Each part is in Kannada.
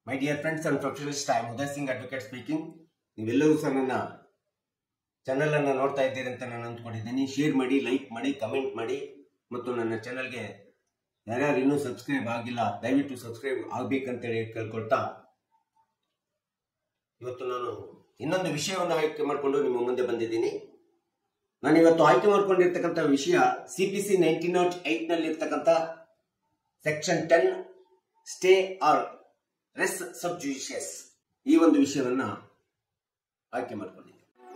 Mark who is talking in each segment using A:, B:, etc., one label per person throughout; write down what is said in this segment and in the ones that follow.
A: My dear friends and professionalist I Uday Singh advocate speaking ನೀವೆಲ್ಲರೂ ಸಹ ನನ್ನ ಚಾನಲ್ ಅನ್ನು ನೋಡ್ತಾ ಇದ್ದೀರಿ ಅಂತ ನಾನು ಅಂದ್ಕೊಂಡಿದ್ದೀನಿ ಶೇರ್ ಮಾಡಿ ಲೈಕ್ ಮಾಡಿ ಕಮೆಂಟ್ ಮಾಡಿ ಮತ್ತು ನನ್ನ ಚಾನಲ್ಗೆ ಯಾರ್ಯಾರು ಇನ್ನೂ ಸಬ್ಸ್ಕ್ರೈಬ್ ಆಗಿಲ್ಲ ದಯವಿಟ್ಟು ಸಬ್ಸ್ಕ್ರೈಬ್ ಆಗ್ಬೇಕಂತೇಳಿ ಕೇಳ್ಕೊಳ್ತಾ ಇವತ್ತು ನಾನು ಇನ್ನೊಂದು ವಿಷಯವನ್ನು ಆಯ್ಕೆ ಮಾಡಿಕೊಂಡು ನಿಮ್ಮ ಮುಂದೆ ಬಂದಿದ್ದೀನಿ ನಾನು ಇವತ್ತು ಆಯ್ಕೆ ಮಾಡ್ಕೊಂಡಿರ್ತಕ್ಕಂಥ ವಿಷಯ C P C nineteen nought eight ನಲ್ಲಿ ಇರ್ತಕ್ಕಂಥ section ten stay or res sub judicious ಈ ಒಂದು ವಿಷಯವನ್ನ ಆಯ್ಕೆ ಮಾಡಿಕೊಂಡಿದ್ದೆ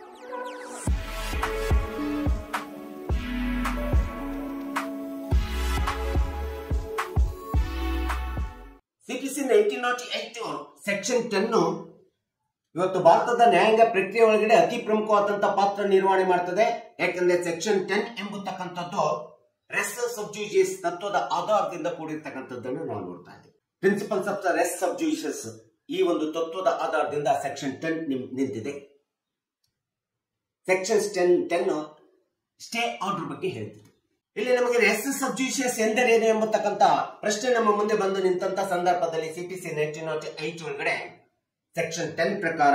A: CPC nineteen nought eight section ten ಇವತ್ತು ಭಾರತದ ನ್ಯಾಯಾಂಗ ಪ್ರಕ್ರಿಯೆ ಒಳಗಡೆ ಅತಿ ಪ್ರಮುಖವಾದಂತ ಪಾತ್ರ ನಿರ್ವಹಣೆ ಮಾಡ್ತದೆ ಯಾಕಂದ್ರೆ ಸೆಕ್ಷನ್ ಟೆನ್ ಎಂಬತಕ್ಕಂಥದ್ದು ರೆಸ್ ಸಬ್ಜುಜಿಯಸ್ ತತ್ವದ ಆಧಾರದಿಂದ ಕೂಡಿರ್ತಕ್ಕಂಥದ್ದನ್ನು ನಾವು ನೋಡ್ತಾ ಇದ್ದೀವಿ principles of the res sub judicious ಈ ಒಂದು ತತ್ವದ ಆಧಾರದಿಂದ ಸೆಕ್ಷನ್ ಟೆನ್ ನಿಂತಿದೆ section ten ten stay order ಬಗ್ಗೆ ಹೇಳ್ತಿದೆ ಇಲ್ಲಿ ನಮಗೆ ರೆಸ್ ಸಬ್ಜುಷಿಯಸ್ ಎಂದರೇನು ಎಂಬತಕ್ಕಂತ ಪ್ರಶ್ನೆ ನಮ್ಮ ಮುಂದೆ ಬಂದು ನಿಂತ ಸಂದರ್ಭದಲ್ಲಿ ಸಿಪಿಸಿ ನೈನ್ಟೀನ್ ನಾಟ್ ಐಟ್ ಒಳಗಡೆ ಸೆಕ್ಷನ್ ಟೆನ್ ಪ್ರಕಾರ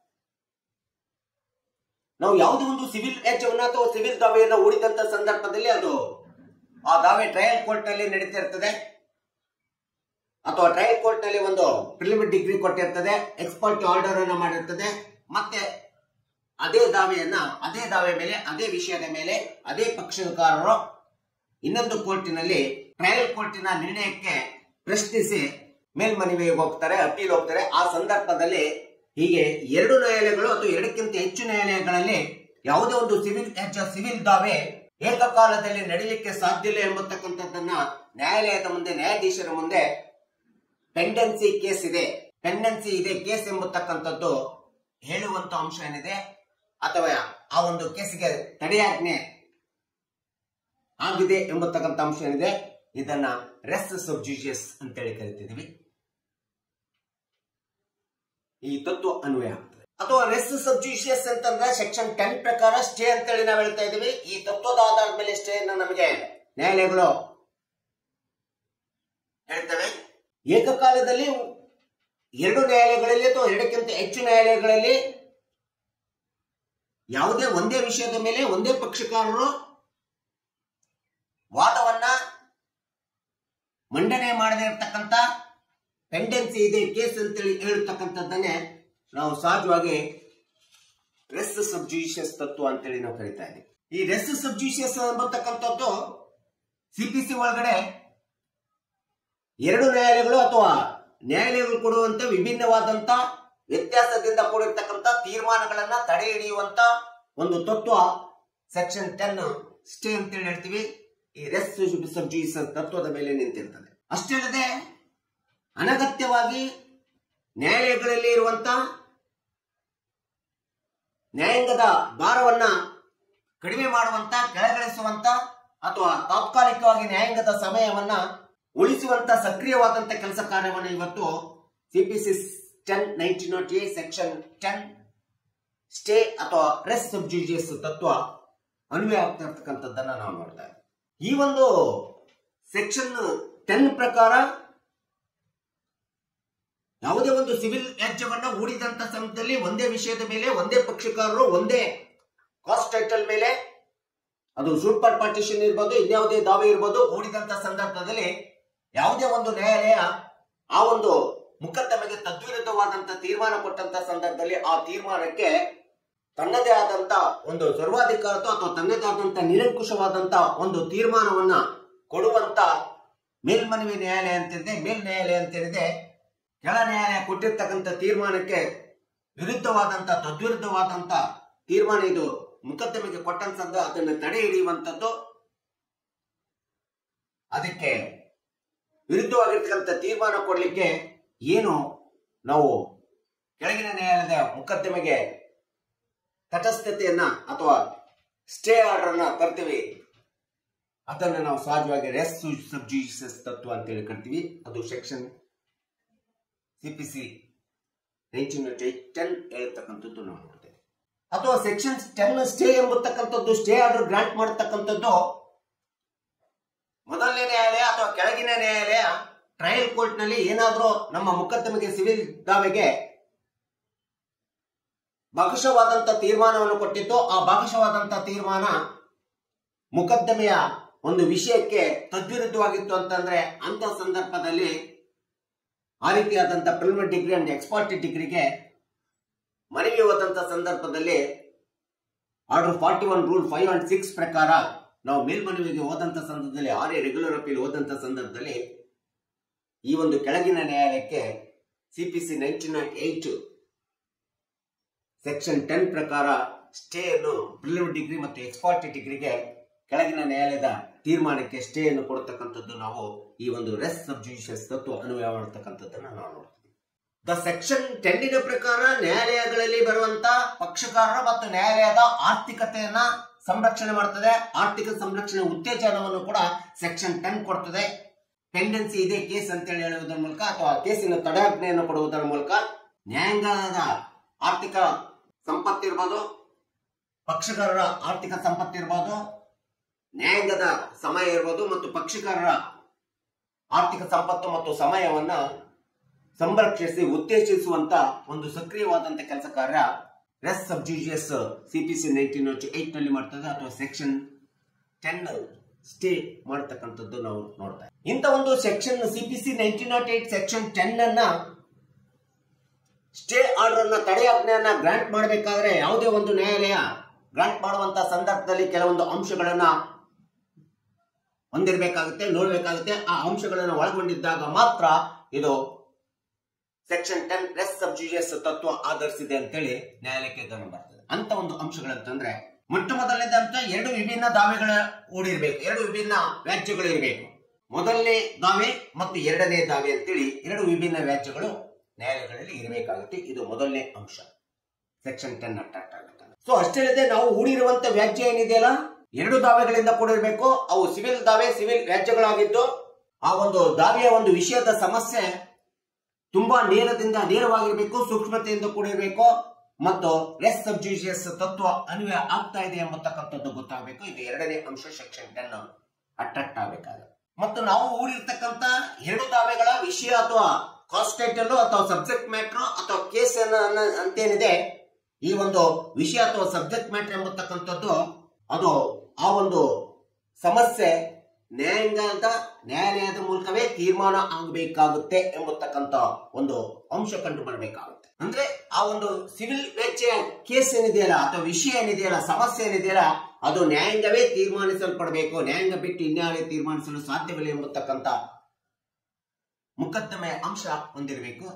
A: ನಾವು ಯಾವುದೇ ಒಂದು ಸಿವಿಲ್ ವೆಚ್ಚವನ್ನ ಅಥವಾ ಸಿವಿಲ್ ದಾವೆಯನ್ನ ಹೂಡಿದಂತ ಸಂದರ್ಭದಲ್ಲಿ ಅದು ಆ ದಾವೆ ಟ್ರಯಲ್ ಕೋರ್ಟ್ ನಲ್ಲಿ ನಡೀತಾ ಇರ್ತದೆ ಅಥವಾ ಟ್ರಯಲ್ ಕೋರ್ಟ್ ನಲ್ಲಿ ಒಂದು ಪ್ರಿಲಿಮಿನರಿ ಡಿಗ್ರಿ ಕೊಟ್ಟಿರ್ತದೆ ಎಕ್ಸ್ಪರ್ಟ್ ಆರ್ಡರ್ ಅನ್ನ ಮಾಡಿರ್ತದೆ ಮತ್ತೆ ಅದೇ ದಾವೆಯನ್ನ ಅದೇ ದಾವೆ ಮೇಲೆ ಅದೇ ವಿಷಯದ ಮೇಲೆ ಅದೇ ಪಕ್ಷಕಾರರು ಇನ್ನೊಂದು ಕೋರ್ಟಿನಲ್ಲಿ ಟ್ರಯಲ್ ಕೋರ್ಟಿನ ನಿರ್ಣಯಕ್ಕೆ ಪ್ರಶ್ನಿಸಿ ಮೇಲ್ಮನವಿಗೆ ಹೋಗ್ತಾರೆ ಅಪೀಲ್ ಹೋಗ್ತಾರೆ ಆ ಸಂದರ್ಭದಲ್ಲಿ ಹೀಗೆ ಎರಡು ನ್ಯಾಯಾಲಯಗಳು ಅಥವಾ ಎರಡಕ್ಕಿಂತ ಹೆಚ್ಚು ನ್ಯಾಯಾಲಯಗಳಲ್ಲಿ ಯಾವುದೇ ಒಂದು ಸಿವಿಲ್ ಸಿವಿಲ್ ದಾವೆ ಏಕಕಾಲದಲ್ಲಿ ನಡೀಲಿಕ್ಕೆ ಸಾಧ್ಯ ಇಲ್ಲ ಎಂಬತಕ್ಕಂಥದ್ದನ್ನ ನ್ಯಾಯಾಲಯದ ಮುಂದೆ ನ್ಯಾಯಾಧೀಶರ ಮುಂದೆ ಪೆಂಡೆನ್ಸಿ ಕೇಸ್ ಇದೆ ಪೆಂಡೆನ್ಸಿ ಇದೆ ಕೇಸ್ ಎಂಬತಕ್ಕಂಥದ್ದು ಹೇಳುವಂತ ಅಂಶ ಏನಿದೆ ಅಥವಾ ಆ ಒಂದು ಕೇಸಿಗೆ ತಡೆಯಾಜ್ಞೆ ಆಗಿದೆ ಎಂಬತಕ್ಕಂಥ ಅಂಶ ಏನಿದೆ ಇದನ್ನ ರೆಸ್ ಸಬ್ಜುಷಿಯಸ್ ಅಂತೇಳಿ ಕರಿತಿದೀವಿ ಈ ತತ್ವ ಅನ್ವಯ ಆಗ್ತದೆ ಅಥವಾ ರೆಸ್ ಸಬ್ಜುಷಿಯಸ್ ಅಂತಂದ್ರೆ ಸೆಕ್ಷನ್ ಟೆನ್ ಪ್ರಕಾರ ಸ್ಟೇ ಅಂತೇಳಿ ನಾವು ಹೇಳ್ತಾ ಇದೀವಿ ಈ ತತ್ವದ ಆಧಾರದ ಮೇಲೆ ಸ್ಟೇ ನಮಗೆ ನ್ಯಾಯಾಲಯಗಳು ಹೇಳ್ತವೆ ಏಕಕಾಲದಲ್ಲಿ ಎರಡು ನ್ಯಾಯಾಲಯಗಳಲ್ಲಿ ಅಥವಾ ಎರಡಕ್ಕಿಂತ ಹೆಚ್ಚು ನ್ಯಾಯಾಲಯಗಳಲ್ಲಿ ಯಾವುದೇ ಒಂದೇ ವಿಷಯದ ಮೇಲೆ ಒಂದೇ ಪಕ್ಷಕಾರರು ವಾದವನ್ನ ಮಂಡನೆ ಮಾಡದೇ ಇರತಕ್ಕಂತ ಪೆಂಡೆನ್ಸಿ ಇದೆ ಕೇಸ್ ಅಂತೇಳಿ ಹೇಳ್ತಕ್ಕಂಥದ್ದನ್ನೇ ನಾವು ಸಹಜವಾಗಿ ರೆಸ್ ಸಬ್ಜುಷಿಯಸ್ ತತ್ವ ಅಂತೇಳಿ ನಾವು ಕರಿತಾ ಇದ್ದೀವಿ ಈ ರೆಸ್ ಸಬ್ಜುಷಿಯಸ್ ಎಂಬತಕ್ಕಂಥದ್ದು ಸಿಪಿಸಿ ಒಳಗಡೆ ಎರಡು ನ್ಯಾಯಾಲಯಗಳು ಅಥವಾ ನ್ಯಾಯಾಲಯಗಳು ಕೊಡುವಂತ ವಿಭಿನ್ನವಾದಂತ ವ್ಯತ್ಯಾಸದಿಂದ ಕೂಡಿರ್ತಕ್ಕಂಥ ತೀರ್ಮಾನಗಳನ್ನ ತಡೆ ಹಿಡಿಯುವಂತ ಒಂದು ತತ್ವ ಸೆಕ್ಷನ್ ಟೆನ್ ಸ್ಟೇ ಅಂತೇಳಿ ಹೇಳ್ತೀವಿ ಈ ರೆಸ್ ಸಬ್ಜುಷಿಯಸ್ ತತ್ವದ ಮೇಲೆ ನಿಂತಿರ್ತದೆ ಅಷ್ಟೇ ಅಲ್ಲದೆ ಅನಗತ್ಯವಾಗಿ ನ್ಯಾಯಾಲಯಗಳಲ್ಲಿ ಇರುವಂತ ನ್ಯಾಯಾಂಗದ ಭಾರವನ್ನ ಕಡಿಮೆ ಮಾಡುವಂತ ಕೆಳಗಿಳಿಸುವಂತ ಅಥವಾ ತಾತ್ಕಾಲಿಕವಾಗಿ ನ್ಯಾಯಾಂಗದ ಸಮಯವನ್ನ ಉಳಿಸುವಂತ ಸಕ್ರಿಯವಾದಂತ ಕೆಲಸ ಕಾರ್ಯವನ್ನು ಇವತ್ತು CPC ten nineteen nought a section ten stay ಅಥವಾ ರೆಸ್ ಸಬ್ಜುಜಿಯಸ್ ತತ್ವ ಅನ್ವಯ ಆಗ್ತಾ ಇರ್ತಕ್ಕಂಥದ್ದನ್ನ ನಾವು ನೋಡ್ತಾ ಇದ್ದೀವಿ ಈ ಒಂದು ಸೆಕ್ಷನ್ ಟೆನ್ ಪ್ರಕಾರ ಯಾವುದೇ ಒಂದು ಸಿವಿಲ್ ವ್ಯಾಜ್ಯವನ್ನ ಹೂಡಿದಂತ ಸಮಯದಲ್ಲಿ ಒಂದೇ ವಿಷಯದ ಮೇಲೆ ಒಂದೇ ಪಕ್ಷಕಾರರು ಒಂದೇ ಕಾಸ್ಟ್ ಟೈಟಲ್ ಮೇಲೆ ಅದು ಸೂಪರ್ ಪಾರ್ಟಿಷನ್ ಇರ್ಬೋದು ಇನ್ಯಾವುದೇ ದಾವೆ ಇರ್ಬೋದು ಹೂಡಿದಂತ ಸಂದರ್ಭದಲ್ಲಿ ಯಾವುದೇ ಒಂದು ನ್ಯಾಯಾಲಯ ಆ ಒಂದು ಮುಕದ್ದಮೆಗೆ ತದ್ವಿರುದ್ಧವಾದಂತ ತೀರ್ಮಾನ ಕೊಟ್ಟಂತ ಸಂದರ್ಭದಲ್ಲಿ ಆ ತೀರ್ಮಾನಕ್ಕೆ ತನ್ನದೇ ಆದಂತ ಒಂದು ಸರ್ವಾಧಿಕಾರತ್ವ ಅಥವಾ ತನ್ನದೇ ಆದಂತ ನಿರಂಕುಶವಾದಂತ ಒಂದು ತೀರ್ಮಾನವನ್ನ ಕೊಡುವಂತ ಮೇಲ್ಮನವಿ ನ್ಯಾಯಾಲಯ ಅಂತಿದೆ ಮೇಲ್ ನ್ಯಾಯಾಲಯ ಅಂತೇನಿದೆ ಕೆಳ ನ್ಯಾಯಾಲಯ ಕೊಟ್ಟಿರ್ತಕ್ಕಂಥ ತೀರ್ಮಾನಕ್ಕೆ ವಿರುದ್ಧವಾದಂತ ತದ್ವಿರುದ್ಧವಾದಂತ ತೀರ್ಮಾನ ಇದು ಮುಕದ್ದಮೆಗೆ ಕೊಟ್ಟಂತಂದ ಅದನ್ನು ತಡೆ ಹಿಡಿಯುವಂತದ್ದು ಅದಕ್ಕೆ ವಿರುದ್ಧವಾಗಿರ್ತಕ್ಕಂಥ ತೀರ್ಮಾನ ಕೊಡ್ಲಿಕ್ಕೆ ಏನು ನಾವು ಕೆಳಗಿನ ನ್ಯಾಯಾಲಯದ ಮುಕದ್ದಮೆಗೆ ತಟಸ್ಥತೆಯನ್ನ ಅಥವಾ ಸ್ಟೇ ಆರ್ಡರ್ ಅನ್ನ ತರ್ತೀವಿ ಅದನ್ನು ನಾವು ಸಹಜವಾಗಿ ರೆಸ್ ಸಬ್ಜುಡಿಷಿಯಸ್ ತತ್ವ ಅಂತೇಳಿ ಕರಿತೀವಿ ಅದು ಸೆಕ್ಷನ್ ಸಿಪಿಸಿ ನೈನ್ಟೀನ್ ಟೆನ್ ಹೇಳ್ತಕ್ಕಂಥದ್ದು ನಾವು ನೋಡ್ತೇವೆ ಅಥವಾ ಸೆಕ್ಷನ್ ಟೆನ್ ಸ್ಟೇ ಎಂಬತಕ್ಕಂಥದ್ದು ಸ್ಟೇ ಆರ್ಡರ್ ಗ್ರಾಂಟ್ ಮಾಡತಕ್ಕಂಥದ್ದು ಮೊದಲನೇ ನ್ಯಾಯಾಲಯ ಅಥವಾ ಕೆಳಗಿನ ನ್ಯಾಯಾಲಯ ಟ್ರಯಲ್ ಕೋರ್ಟ್ ನಲ್ಲಿ ಏನಾದ್ರೂ ನಮ್ಮ ಮುಕದ್ದಮೆಗೆ ಸಿವಿಲ್ ದಾವೆಗೆ ಭಾಗಶವಾದಂತ ತೀರ್ಮಾನವನ್ನು ಕೊಟ್ಟಿತ್ತು ಆ ಭಾಗಶವಾದಂತ ತೀರ್ಮಾನ ಮುಕದ್ದಮೆಯ ಒಂದು ವಿಷಯಕ್ಕೆ ತದ್ವಿರುದ್ಧವಾಗಿತ್ತು ಅಂತಂದ್ರೆ ಅಂತ ಸಂದರ್ಭದಲ್ಲಿ ಆ ರೀತಿಯಾದಂತ ಪ್ರಿಲಿಮಿನರಿ ಡಿಗ್ರಿ ಅಂಡ್ ಎಕ್ಸ್ಪರ್ಟ್ ಡಿಗ್ರಿಗೆ ಮನವಿ ಹೋದಂತ ಸಂದರ್ಭದಲ್ಲಿ order forty one rule five and six ಪ್ರಕಾರ ನಾವು ಮೇಲ್ಮನವಿಗೆ ಹೋದಂತ ಸಂದರ್ಭದಲ್ಲಿ ಆರೇ ರೆಗ್ಯುಲರ್ ಅಪೀಲ್ ಹೋದಂತ ಸಂದರ್ಭದಲ್ಲಿ ಈ ಒಂದು ಕೆಳಗಿನ ನ್ಯಾಯಾಲಯಕ್ಕೆ CPC nineteen eight section ten ಪ್ರಕಾರ ಸ್ಟೇ ಅನ್ನು ಪ್ರಿಲಿಮಿನರಿ ಡಿಗ್ರಿ ಮತ್ತು ಎಕ್ಸ್ಪರ್ಟ್ ಡಿಗ್ರಿಗೆ ಕೆಳಗಿನ ನ್ಯಾಯಾಲಯದ ತೀರ್ಮಾನಕ್ಕೆ ಸ್ಟೇ ಅನ್ನು ಕೊಡತಕ್ಕಂಥದ್ದು ನಾವು ಈ ಒಂದು ರೆಸ್ ಸಬ್ಜುಡಿಷಿಯಸ್ ತತ್ವ ಅನ್ವಯ ಮಾಡತಕ್ಕಂಥದ್ದನ್ನ ನಾವು ನೋಡ್ತೀವಿ ದ ಸೆಕ್ಷನ್ ಟೆನ್ನಿನ ಪ್ರಕಾರ ನ್ಯಾಯಾಲಯಗಳಲ್ಲಿ ಬರುವಂತ ಪಕ್ಷಕಾರರ ಮತ್ತು ನ್ಯಾಯಾಲಯದ ಆರ್ಥಿಕತೆಯನ್ನ ಸಂರಕ್ಷಣೆ ಮಾಡ್ತದೆ ಆರ್ಥಿಕ ಸಂರಕ್ಷಣೆ ಉತ್ತೇಜನವನ್ನು ಕೂಡ ಸೆಕ್ಷನ್ ಟೆನ್ ಕೊಡ್ತದೆ ಪೆಂಡೆನ್ಸಿ ಇದೆ ಕೇಸ್ ಅಂತೇಳಿ ಹೇಳುವುದರ ಮೂಲಕ ಅಥವಾ ಕೇಸಿನ ತಡೆಯಾಜ್ಞೆಯನ್ನು ಕೊಡುವುದರ ಮೂಲಕ ನ್ಯಾಯಾಂಗದ ಆರ್ಥಿಕ ಸಂಪತ್ತಿರ್ಬೋದು ಪಕ್ಷಕಾರರ ಆರ್ಥಿಕ ಸಂಪತ್ತಿರ್ಬೋದು ನ್ಯಾಯಾಂಗದ ಸಮಯ ಇರ್ಬೋದು ಮತ್ತು ಪಕ್ಷಕಾರರ ಆರ್ಥಿಕ ಸಂಪತ್ತು ಮತ್ತು ಸಮಯವನ್ನ ಸಂರಕ್ಷಿಸಿ ಉತ್ತೇಜಿಸುವಂತ ಒಂದು ಸಕ್ರಿಯವಾದಂತ ಕೆಲಸ ಕಾರ್ಯ res sub judicious CPC nineteen eight ನಲ್ಲಿ ಮಾಡ್ತದೆ ಅಥವಾ ಸೆಕ್ಷನ್ ಟೆನ್ ಸ್ಟೇ ಮಾಡತಕ್ಕಂಥದ್ದು ನಾವು ನೋಡ್ತಾ ಇದ್ದೀವಿ. ಇಂಥ ಒಂದು section CPC nineteen nought eight section ten ಅನ್ನ ಸ್ಟೇ ಆರ್ಡರ್ ಅನ್ನ ತಡೆಯಾಜ್ಞೆಯನ್ನ ಗ್ರಾಂಟ್ ಮಾಡಬೇಕಾದ್ರೆ ಯಾವುದೇ ಒಂದು ನ್ಯಾಯಾಲಯ ಗ್ರಾಂಟ್ ಮಾಡುವಂತ ಸಂದರ್ಭದಲ್ಲಿ ಕೆಲವೊಂದು ಅಂಶಗಳನ್ನ ಹೊಂದಿರಬೇಕಾಗುತ್ತೆ ನೋಡ್ಬೇಕಾಗುತ್ತೆ ಆ ಅಂಶಗಳನ್ನು ಒಳಗೊಂಡಿದ್ದಾಗ ಮಾತ್ರ ಇದು ಸೆಕ್ಷನ್ ಟೆನ್ ರೆಸ್ ಸಬ್ಜುಡಿಯಸ್ ತತ್ವ ಆಧರಿಸಿದೆ ಅಂತೇಳಿ ನ್ಯಾಯಾಲಯಕ್ಕೆ ಗಮನ ಬರ್ತದೆ ಅಂತ ಒಂದು ಅಂಶಗಳಂತಂದ್ರೆ ಮೊಟ್ಟ ಮೊದಲನೇದಂತ ಎರಡು ವಿಭಿನ್ನ ದಾವೆಗಳ ಹೂಡಿರ್ಬೇಕು ಎರಡು ವಿಭಿನ್ನ ವ್ಯಾಜ್ಯಗಳು ಇರಬೇಕು ಮೊದಲನೇ ದಾವೆ ಮತ್ತು ಎರಡನೇ ದಾವೆ ಅಂತೇಳಿ ಎರಡು ವಿಭಿನ್ನ ವ್ಯಾಜ್ಯಗಳು ನ್ಯಾಯಾಲಯಗಳಲ್ಲಿ ಇರಬೇಕಾಗುತ್ತೆ ಇದು ಮೊದಲನೇ ಅಂಶ ಸೆಕ್ಷನ್ ಟೆನ್ ಅಟ್ರಾಕ್ಟ್ ಆಗುತ್ತೆ ಸೊ ಅಷ್ಟೇ ಅಲ್ಲದೆ ನಾವು ಹೂಡಿರುವಂತ ವ್ಯಾಜ್ಯ ಏನಿದೆಯಲ್ಲ ಎರಡು ದಾವೆಗಳಿಂದ ಕೂಡಿರಬೇಕು ಅವು ಸಿವಿಲ್ ದಾವೆ ಸಿವಿಲ್ ವ್ಯಾಜ್ಯಗಳಾಗಿದ್ದು ಆ ಒಂದು ದಾವೆಯ ಒಂದು ವಿಷಯದ ಸಮಸ್ಯೆ ತುಂಬಾ ನೇರದಿಂದ ನೇರವಾಗಿರ್ಬೇಕು ಸೂಕ್ಷ್ಮತೆಯಿಂದ ಕೂಡಿರಬೇಕು ಮತ್ತು ರೆಸ್ ಸಬ್ಜುಡಿಷಿಯಸ್ ತತ್ವ ಅನ್ವಯ ಆಗ್ತಾ ಇದೆ ಎಂಬತಕ್ಕಂಥದ್ದು ಗೊತ್ತಾಗಬೇಕು ಇದು ಎರಡನೇ ಅಂಶ ಸೆಕ್ಷನ್ ಟೆನ್ ಅಟ್ರಾಕ್ಟ್ ಆಗಬೇಕಾದ ಮತ್ತು ನಾವು ಊರಿರ್ತಕ್ಕಂತ ಎರಡು ದಾವೆಗಳ ವಿಷಯ ಅಥವಾ ಕಾನ್ಸ್ಟೇಟಲ್ ಅಥವಾ ಸಬ್ಜೆಕ್ಟ್ ಮ್ಯಾಟ್ರ್ ಅಥವಾ ಕೇಸ್ ಅಂತೇನಿದೆ ಈ ಒಂದು ವಿಷಯ ಅಥವಾ ಸಬ್ಜೆಕ್ಟ್ ಮ್ಯಾಟ್ರ್ ಎಂಬತಕ್ಕಂಥದ್ದು ಅದು ಆ ಒಂದು ಸಮಸ್ಯೆ ನ್ಯಾಯಾಂಗದ ನ್ಯಾಯಾಲಯದ ಮೂಲಕವೇ ತೀರ್ಮಾನ ಆಗಬೇಕಾಗುತ್ತೆ ಎಂಬತಕ್ಕಂತ ಒಂದು ಅಂಶ ಕಂಡು ಬರಬೇಕಾಗುತ್ತೆ ಅಂದ್ರೆ ಆ ಒಂದು ಸಿವಿಲ್ ವೆಚ್ಚ ಕೇಸ್ ಏನಿದೆಯಲ್ಲ ಅಥವಾ ವಿಷಯ ಏನಿದೆಯಲ್ಲ ಸಮಸ್ಯೆ ಏನಿದೆಯಲ್ಲ ಅದು ನ್ಯಾಯಾಂಗವೇ ತೀರ್ಮಾನಿಸಲ್ಪಡಬೇಕು ನ್ಯಾಯಾಂಗ ಬಿಟ್ಟು ಇನ್ಯಾರೇ ತೀರ್ಮಾನಿಸಲು ಸಾಧ್ಯವಿಲ್ಲ ಎಂಬತಕ್ಕಂತ ಮುಕದ್ದಮೆಯ ಅಂಶ ಹೊಂದಿರಬೇಕು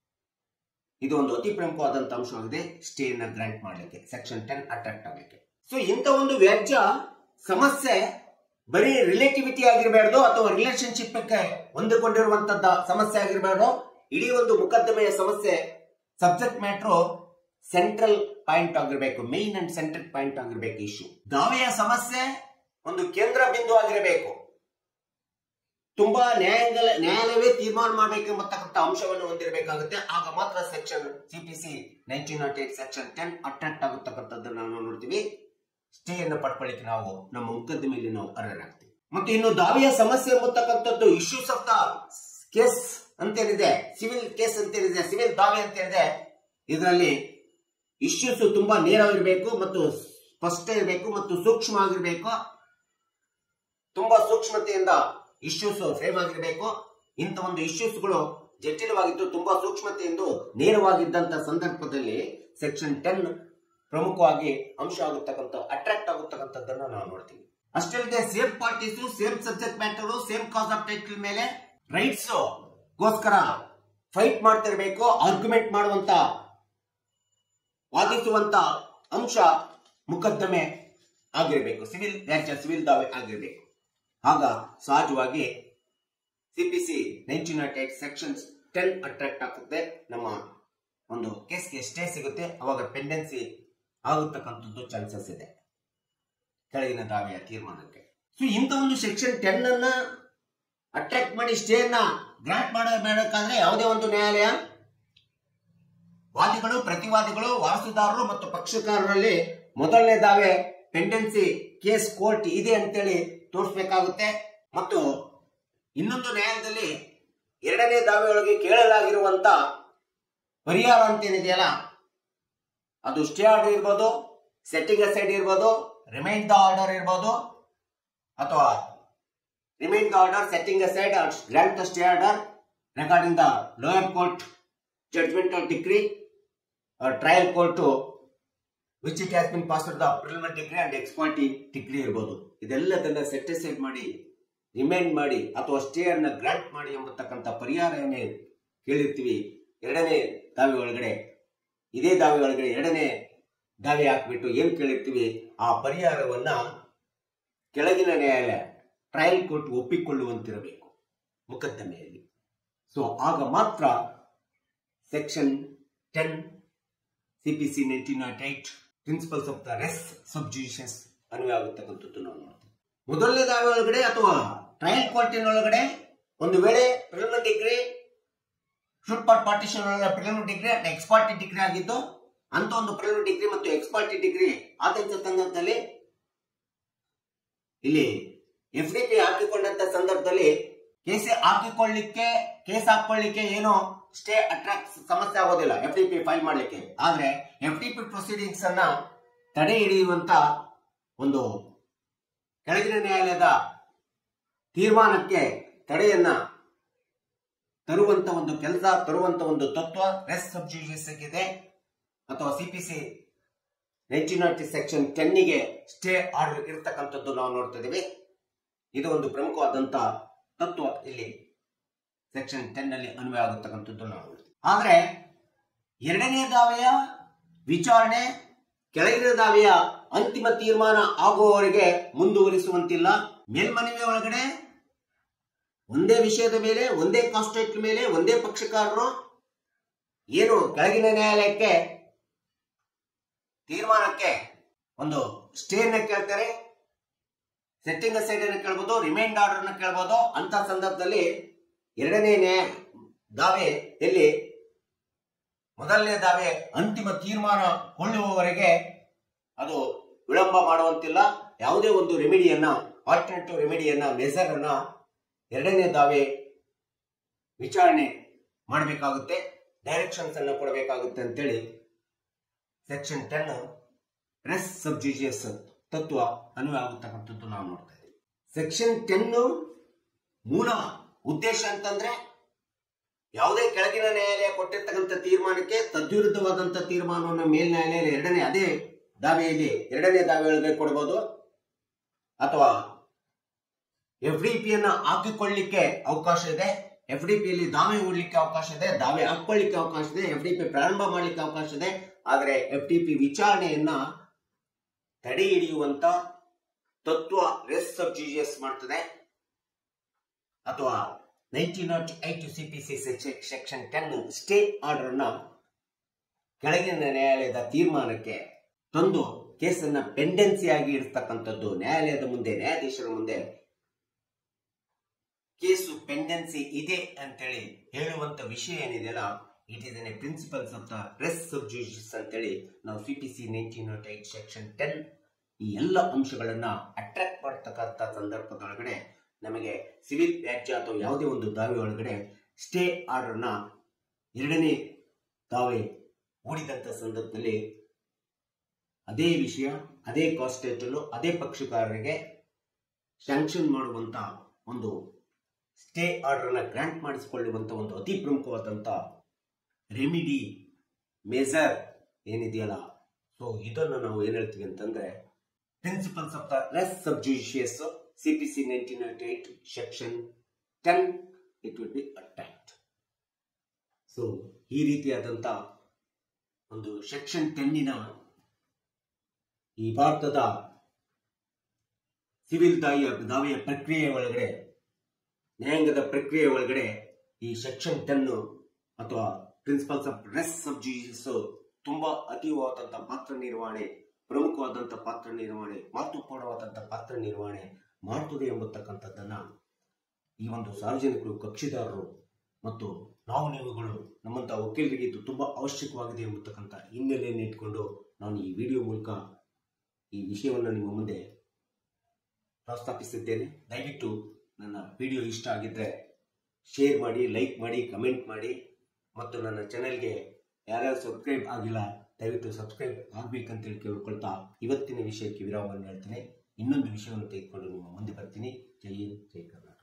A: ಇದು ಒಂದು ಅತಿ ಪ್ರಮುಖವಾದಂತ ಅಂಶವಾಗಿದೆ ಸ್ಟೇನ ಗ್ರಾಂಟ್ ಮಾಡಲಿಕ್ಕೆ ಸೆಕ್ಷನ್ ಟೆನ್ ಅಟ್ರಾಕ್ಟ್ ಆಗಲಿಕ್ಕೆ ಸೊ ಇಂಥ ಒಂದು ವ್ಯಾಜ್ಯ ಸಮಸ್ಯೆ ಬರೀ ರಿಲೇಟಿವಿಟಿ ಆಗಿರಬಾರ್ದು ಅಥವಾ ರಿಲೇಶನ್ಶಿಪ್ ಹೊಂದಿಕೊಂಡಿರುವಂತದ್ದ ಸಮಸ್ಯೆ ಆಗಿರಬಾರ್ದು ಇಡೀ ಒಂದು ಮುಕದ್ದಮೆಯ ಸಮಸ್ಯೆ ಸಬ್ಜೆಕ್ಟ್ ಮ್ಯಾಟ್ರು ಸೆಂಟ್ರಲ್ ಪಾಯಿಂಟ್ ಆಗಿರ್ಬೇಕು ಮೇನ್ ಅಂಡ್ ಸೆಂಟ್ರಲ್ ಪಾಯಿಂಟ್ ಆಗಿರ್ಬೇಕು ಇಶ್ಯೂ ದಾವೆಯ ಸಮಸ್ಯೆ ಒಂದು ಕೇಂದ್ರ ಬಿಂದು ಆಗಿರಬೇಕು ತುಂಬಾ ನ್ಯಾಯಾಂಗ ನ್ಯಾಯಾಲಯವೇ ತೀರ್ಮಾನ ಮಾಡಬೇಕೆಂಬತಕ್ಕಂಥ ಅಂಶವನ್ನು ಹೊಂದಿರಬೇಕಾಗುತ್ತೆ ಆಗ ಮಾತ್ರ section CPC nineteen nought eight section ten attract ಆಗತಕ್ಕಂಥದ್ದನ್ನು ನಾವು ನೋಡ್ತೀವಿ ಸ್ಟೇ ಅನ್ನು ಪಡ್ಕೊಳ್ಳಿಕ್ಕೆ ನಾವು ನಮ್ಮ ಮುಖದ್ದಮೆಯಲ್ಲಿ ನಾವು ಅರ್ಹರಾಗ್ತೀವಿ ಮತ್ತು ಇನ್ನು ದಾವಿಯ ಸಮಸ್ಯೆ ಎಂಬತಕ್ಕಂಥದ್ದು ಇಶ್ಯೂಸ್ ಆಫ್ ದ ಕೇಸ್ ಅಂತೇನಿದೆ ಸಿವಿಲ್ ಕೇಸ್ ಅಂತೇನಿದೆ ಸಿವಿಲ್ ದಾವೆ ಅಂತೇನಿದೆ ಇದರಲ್ಲಿ ಇಶ್ಯೂಸ್ ತುಂಬಾ ನೇರವಿರಬೇಕು ಮತ್ತು ಸ್ಪಷ್ಟ ಇರಬೇಕು ಮತ್ತು ಸೂಕ್ಷ್ಮ ಆಗಿರಬೇಕು ತುಂಬಾ ಸೂಕ್ಷ್ಮತೆಯಿಂದ ಇಶ್ಯೂಸ್ ಫ್ರೇಮ್ ಆಗಿರಬೇಕು ಇಂಥ ಒಂದು ಇಶ್ಯೂಸ್ಗಳು ಜಟಿಲವಾಗಿದ್ದು ತುಂಬಾ ಸೂಕ್ಷ್ಮತೆಯಿಂದ ನೇರವಾಗಿದ್ದಂತ ಸಂದರ್ಭದಲ್ಲಿ ಸೆಕ್ಷನ್ ಟೆನ್ ಪ್ರಮುಖವಾಗಿ ಅಂಶ ಆಗುತ್ತಕ್ಕಂಥ ಅಟ್ರಾಕ್ಟ್ ಆಗುತ್ತಕ್ಕಂಥದ್ದನ್ನ ನಾವು ನೋಡ್ತೀವಿ ಅಷ್ಟೇ ಅಲ್ಲದೆ same parties same subject matter same cause of title ಮೇಲೆ ರೈಟ್ಸ್ ಗೋಸ್ಕರ ಫೈಟ್ ಮಾಡ್ತಿರ್ಬೇಕು ಆರ್ಗ್ಯುಮೆಂಟ್ ಮಾಡುವಂತ ವಾದಿಸುವಂತ ಅಂಶ ಮುಕದ್ದಮೆ ಆಗಿರಬೇಕು ಸಿವಿಲ್ ವ್ಯಾಜ್ಯ ಸಿವಿಲ್ ದಾವೆ ಆಗಿರಬೇಕು ಆಗ ಸಹಜವಾಗಿ CPC nineteen nought eight sections ten attract ಆಗುತ್ತೆ ನಮ್ಮ ಒಂದು ಕೇಸ್ಗೆ ಸ್ಟೇ ಸಿಗುತ್ತೆ ಅವಾಗ ಪೆಂಡೆನ್ಸಿ ಆಗತಕ್ಕಂಥದ್ದು ಚಾನ್ಸಸ್ ಇದೆ ಕೆಳಗಿನ ದಾವೆಯ ತೀರ್ಮಾನಕ್ಕೆ ಸೊ ಇಂಥ ಒಂದು ಸೆಕ್ಷನ್ ಟೆನ್ ಅನ್ನ ಅಟ್ರಾಕ್ಟ್ ಮಾಡಿ ಸ್ಟೇ ಅನ್ನ ಗ್ರಾಂಟ್ ಮಾಡಬೇಕಾದ್ರೆ ಯಾವುದೇ ಒಂದು ನ್ಯಾಯಾಲಯ ವಾದಿಗಳು ಪ್ರತಿವಾದಿಗಳು ವಾರಸುದಾರರು ಮತ್ತು ಪಕ್ಷಕಾರರಲ್ಲಿ ಮೊದಲನೇ ದಾವೆ ಪೆಂಡೆನ್ಸಿ ಕೇಸ್ ಕೋರ್ಟ್ ಇದೆ ಅಂತೇಳಿ ತೋರಿಸಬೇಕಾಗುತ್ತೆ ಮತ್ತು ಇನ್ನೊಂದು ನ್ಯಾಯಾಲಯದಲ್ಲಿ ಎರಡನೇ ದಾವೆಯೊಳಗೆ ಕೇಳಲಾಗಿರುವಂತ ಪರಿಹಾರ ಅಂತ ಏನಿದೆಯಲ್ಲ ಅದು ಸ್ಟೇ ಆರ್ಡರ್ ಇರ್ಬೋದು ಸೆಟ್ಟಿಂಗ್ ಅಸೈಡ್ ಇರ್ಬೋದು ರಿಮೈಂಡ್ ದ ಆರ್ಡರ್ ಇರ್ಬೋದು ಅಥವಾ remind the order setting aside grant the stay order regarding the lower court judgmental degree trial court which it has been pass the preliminary degree and ex parte degree ಇರ್ಬೋದು ಇದೆಲ್ಲದನ್ನ ಸೆಟ್ ಅಸೈಡ್ ಮಾಡಿ ರಿಮೈಂಡ್ ಮಾಡಿ ಅಥವಾ ಸ್ಟೇ ಅನ್ನ ಗ್ರಾಂಟ್ ಮಾಡಿ ಎಂಬತಕ್ಕಂಥ ಪರಿಹಾರ ಏನೇ ಕೇಳಿರ್ತೀವಿ ಎರಡನೇ ದಾವೆ ಒಳಗಡೆ ಇದೇ ದಾವೆ ಒಳಗಡೆ ಎರಡನೇ ದಾವೆ ಹಾಕ್ಬಿಟ್ಟು ಏನ್ ಕೇಳಿರ್ತೀವಿ ಆ ಪರಿಹಾರವನ್ನ ಕೆಳಗಿನ ನ್ಯಾಯಾಲಯ ಟ್ರಯಲ್ ಕೋರ್ಟ್ ಒಪ್ಪಿಕೊಳ್ಳುವಂತಿರಬೇಕು ಮೊಕದ್ದಮೆಯಲ್ಲಿ ಸೊ ಆಗ ಮಾತ್ರ section ten CPC nineteen nought eight principles of the res sub judicious ಅನ್ವಯ ಆಗುತ್ತಕ್ಕಂಥದ್ದು ನಾವು ನೋಡ್ತೀವಿ ಮೊದಲನೇ ದಾವೆ ಒಳಗಡೆ ಅಥವಾ ಟ್ರಯಲ್ ಕೋರ್ಟಿನ ಒಳಗಡೆ ಒಂದು ವೇಳೆ preliminary degree suit part partition preliminary degree and ex parte degree ಆಗಿದ್ದು ಅಂತ ಒಂದು ಪ್ರಿಲಿಮಿನರಿ ಡಿಗ್ರಿ ಮತ್ತು ಎಕ್ಸ್ಪಾರ್ಟಿ ಡಿಗ್ರಿ ಆದಂತ ಸಂದರ್ಭದಲ್ಲಿ ಇಲ್ಲಿ ಎಫ್ ಡಿ ಪಿ ಹಾಕಿಕೊಂಡಂತ ಸಂದರ್ಭದಲ್ಲಿ ಕೇಸ್ ಹಾಕಿಕೊಳ್ಳಿಕ್ಕೆ ಕೇಸ್ ಹಾಕೊಳ್ಳಿಕ್ಕೆ ಏನು ಸ್ಟೇ ಅಟ್ರಾಕ್ಟ್ ಸಮಸ್ಯೆ ಆಗೋದಿಲ್ಲ ಎಫ್ ಡಿ ಪಿ ಫೈಲ್ ಮಾಡ್ಲಿಕ್ಕೆ ಆದ್ರೆ ಎಫ್ ಡಿ ಪಿ ಪ್ರೊಸೀಡಿಂಗ್ಸ್ ಅನ್ನ ತಡೆ ಹಿಡಿಯುವಂತ ಒಂದು ಕೆಳಗಿನ ನ್ಯಾಯಾಲಯದ ತೀರ್ಮಾನಕ್ಕೆ ತಡೆಯನ್ನ ತರುವಂತ ಒಂದು ಕೆಲಸ ತರುವಂತ ಒಂದು ತತ್ವ ರೆಸ್ ಸಬ್ಜುಡಿಷಿಯಸ್ ಇದೆ ಅಥವಾ ಸಿಪಿಸಿ ನೈನ್ಟೀನ್ ನಾಟಿ ಸೆಕ್ಷನ್ ಟೆನ್ನಿಗೆ ಸ್ಟೇ ಆರ್ಡರ್ ಇರತಕ್ಕಂಥದ್ದು ನಾವು ನೋಡ್ತಾ ಇದೀವಿ ಇದು ಒಂದು ಪ್ರಮುಖವಾದಂತ ತತ್ವ ಇಲ್ಲಿ ಸೆಕ್ಷನ್ ಟೆನ್ ನಲ್ಲಿ ಅನ್ವಯ ಆಗತಕ್ಕಂಥದ್ದು ನಾವು ನೋಡ್ತೀವಿ ಆದ್ರೆ ಎರಡನೇ ದಾವೆಯ ವಿಚಾರಣೆ ಕೆಳಗಿನ ದಾವೆಯ ಅಂತಿಮ ತೀರ್ಮಾನ ಆಗುವವರೆಗೆ ಮುಂದುವರಿಸುವಂತಿಲ್ಲ ಮೇಲ್ಮನವಿ ಒಳಗಡೆ ಒಂದೇ ವಿಷಯದ ಮೇಲೆ ಒಂದೇ ಕಾನ್ಸ್ಟೇಟ್ ಮೇಲೆ ಒಂದೇ ಪಕ್ಷಕಾರರು ಏನು ಕೆಳಗಿನ ನ್ಯಾಯಾಲಯಕ್ಕೆ ತೀರ್ಮಾನಕ್ಕೆ ಒಂದು ಸ್ಟೇನ ಕೇಳ್ತಾರೆ ಸೆಟ್ಟಿಂಗ್ ಅಸೈಡ್ ಅನ್ನು ಕೇಳ್ಬೋದು ರಿಮೈಂಡ್ ಆರ್ಡರ್ ಅನ್ನು ಕೇಳ್ಬೋದು ಅಂತ ಸಂದರ್ಭದಲ್ಲಿ ಎರಡನೇ ನ್ಯಾಯ ದಾವೆ ಎಲ್ಲಿ ಮೊದಲನೇ ದಾವೆ ಅಂತಿಮ ತೀರ್ಮಾನ ಕೊಳ್ಳುವವರೆಗೆ ಅದು ವಿಳಂಬ ಮಾಡುವಂತಿಲ್ಲ ಯಾವುದೇ ಒಂದು ರೆಮಿಡಿಯನ್ನ ಆಲ್ಟರ್ನೇಟಿವ್ ರೆಮಿಡಿಯನ್ನ ಮೆಸರ್ ಅನ್ನ ಎರಡನೇ ದಾವೆ ವಿಚಾರಣೆ ಮಾಡಬೇಕಾಗುತ್ತೆ ಡೈರೆಕ್ಷನ್ಸ್ ಅನ್ನು ಕೊಡಬೇಕಾಗುತ್ತೆ ಅಂತೇಳಿ ಸೆಕ್ಷನ್ ಟೆನ್ ರೆಸ್ ಸಬ್ಜುಜಿಯಸ್ ತತ್ವ ಅನ್ವಯ ಆಗುತ್ತಕ್ಕಂಥದ್ದು ನಾವು ನೋಡ್ತಾ ಇದ್ದೀವಿ ಸೆಕ್ಷನ್ ಟೆನ್ ಮೂಲ ಉದ್ದೇಶ ಅಂತಂದ್ರೆ ಯಾವುದೇ ಕೆಳಗಿನ ನ್ಯಾಯಾಲಯ ಕೊಟ್ಟಿರ್ತಕ್ಕಂಥ ತೀರ್ಮಾನಕ್ಕೆ ತದ್ವಿರುದ್ಧವಾದಂತ ತೀರ್ಮಾನವನ್ನು ಮೇಲ್ ನ್ಯಾಯಾಲಯ ಎರಡನೇ ಅದೇ ದಾವೆಯಲ್ಲಿ ಎರಡನೇ ದಾವೆಯೊಳಗೆ ಕೊಡಬಹುದು ಅಥವಾ ಎಫ್ ಡಿ ಪಿ ಅನ್ನ ಹಾಕಿಕೊಳ್ಳಿಕ್ಕೆ ಅವಕಾಶ ಇದೆ ಎಫ್ ಡಿ ಪಿಯಲ್ಲಿ ದಾವೆ ಹೂಡ್ಲಿಕ್ಕೆ ಅವಕಾಶ ಇದೆ ದಾವೆ ಹಾಕೊಳ್ಳಿಕ್ಕೆ ಅವಕಾಶ ಇದೆ ಎಫ್ ಡಿ ಪಿ ಪ್ರಾರಂಭ ಮಾಡಲಿಕ್ಕೆ ಅವಕಾಶ ಇದೆ ಆದರೆ ಎಫ್ ಡಿ ಪಿ ವಿಚಾರಣೆಯನ್ನ ತಡೆ ಹಿಡಿಯುವಂತ ತತ್ವ ರೆಸ್ ಸಬ್ಜಿಜಿಯಸ್ ಮಾಡ್ತದೆ ಅಥವಾ nineteen nought eight C P C section ten stay order ಅನ್ನ ಕೆಳಗಿನ ನ್ಯಾಯಾಲಯದ ತೀರ್ಮಾನಕ್ಕೆ ತಂದು ಕೇಸನ್ನ ಪೆಂಡೆನ್ಸಿ ಆಗಿ ಇರ್ತಕ್ಕಂಥದ್ದು ನ್ಯಾಯಾಲಯದ ಮುಂದೆ ನ್ಯಾಯಾಧೀಶರ ಮುಂದೆ ಕೇಸು ಪೆಂಡೆನ್ಸಿ ಇದೆ ಅಂತೇಳಿ ಹೇಳುವಂತ ವಿಷಯ ಏನಿದೆಯಲ್ಲ it is an a principles of the res sub judicious ಅಂತೇಳಿ ನಾವು C P C nineteen nought eight section ten ಈ ಎಲ್ಲ ಅಂಶಗಳನ್ನ ಅಟ್ರಾಕ್ಟ್ ಮಾಡತಕ್ಕಂಥ ಸಂದರ್ಭದೊಳಗಡೆ ನಮಗೆ ಸಿವಿಲ್ ವ್ಯಾಜ್ಯ ಅಥವಾ ಯಾವುದೇ ಒಂದು ದಾವೆ ಒಳಗಡೆ ಸ್ಟೇ ಆರ್ಡರ್ನ ಎರಡನೇ ದಾವೆ ಹೂಡಿದಂಥ ಸಂದರ್ಭದಲ್ಲಿ ಅದೇ ವಿಷಯ ಅದೇ ಕಾಸ್ಟೇಟಲು ಅದೇ ಪಕ್ಷಕಾರರಿಗೆ ಸ್ಯಾಂಕ್ಷನ್ ಮಾಡುವಂತ ಒಂದು ಸ್ಟೇ ಆರ್ಡರ್ನ ಗ್ರಾಂಟ್ ಮಾಡಿಸಿಕೊಳ್ಳುವಂತ ಒಂದು ಅತಿ ಪ್ರಮುಖವಾದಂತ ರೆಮಿಡಿ ಮೇಜರ್ ಏನಿದೆಯಲ್ಲ ಸೊ ಇದನ್ನು ನಾವು ಏನ್ ಹೇಳ್ತೀವಿ ಅಂತಂದ್ರೆ principles of the res sub judicious C P C nineteen nought eight section ten it will be attract so ಈ ರೀತಿಯಾದಂತ ಒಂದು ಸೆಕ್ಷನ್ ಟೆನ್ನಿನ ಈ ಭಾರತದ ಸಿವಿಲ್ ದಾಯಿಯ ದಾವೆಯ ಪ್ರಕ್ರಿಯೆ ಒಳಗಡೆ ನ್ಯಾಯಾಂಗದ ಪ್ರಕ್ರಿಯೆ ಒಳಗಡೆ ಈ ಸೆಕ್ಷನ್ ಟೆನ್ ಅಥವಾ ಪ್ರಿನ್ಸಿಪಲ್ಸ್ ಆಫ್ ರೆಸ್ ಸಬ್ಜುಡಿಷಿಯಸ್ ತುಂಬಾ ಅತೀವವಾದಂತ ಪಾತ್ರ ನಿರ್ವಹಣೆ ಪ್ರಮುಖವಾದಂತ ಪಾತ್ರ ನಿರ್ವಹಣೆ ಮಹತ್ವಪೂರ್ಣವಾದಂತ ಪಾತ್ರ ನಿರ್ವಹಣೆ ಮಾಡ್ತದೆ ಎಂಬತಕ್ಕಂಥದ್ದನ್ನ ಈ ಒಂದು ಸಾರ್ವಜನಿಕರು ಕಕ್ಷಿದಾರರು ಮತ್ತು ನಾವು ನೀವುಗಳು ನಮ್ಮಂತ ವಕೀಲರಿಗೆ ಇದು ತುಂಬಾ ಅವಶ್ಯಕವಾಗಿದೆ ಎಂಬತಕ್ಕಂಥ ಹಿನ್ನೆಲೆಯನ್ನು ಇಟ್ಕೊಂಡು ನಾನು ಈ ವಿಡಿಯೋ ಮೂಲಕ ಈ ವಿಷಯವನ್ನು ನಿಮ್ಮ ಮುಂದೆ ಪ್ರಸ್ತಾಪಿಸಿದ್ದೇನೆ ದಯವಿಟ್ಟು ನನ್ನ ವಿಡಿಯೋ ಇಷ್ಟ ಆಗಿದ್ರೆ ಶೇರ್ ಮಾಡಿ ಲೈಕ್ ಮಾಡಿ ಕಮೆಂಟ್ ಮಾಡಿ ಮತ್ತು ನನ್ನ ಚಾನೆಲ್ಗೆ ಯಾರ್ಯಾರು ಸಬ್ಸ್ಕ್ರೈಬ್ ಆಗಿಲ್ಲ ದಯವಿಟ್ಟು ಸಬ್ಸ್ಕ್ರೈಬ್ ಆಗ್ಬೇಕಂತೇಳಿ ಕೇಳ್ಕೊಳ್ತಾ ಇವತ್ತಿನ ವಿಷಯಕ್ಕೆ ವಿರಾಮವನ್ನು ಹೇಳ್ತೇನೆ ಇನ್ನೊಂದು ವಿಷಯವನ್ನು ತೆಗೆದುಕೊಂಡು ನಿಮ್ಮ ಮುಂದೆ ಬರ್ತೀನಿ ಜೈ ಹಿಂದ್ ಜೈ ಕರ್ನಾಟಕ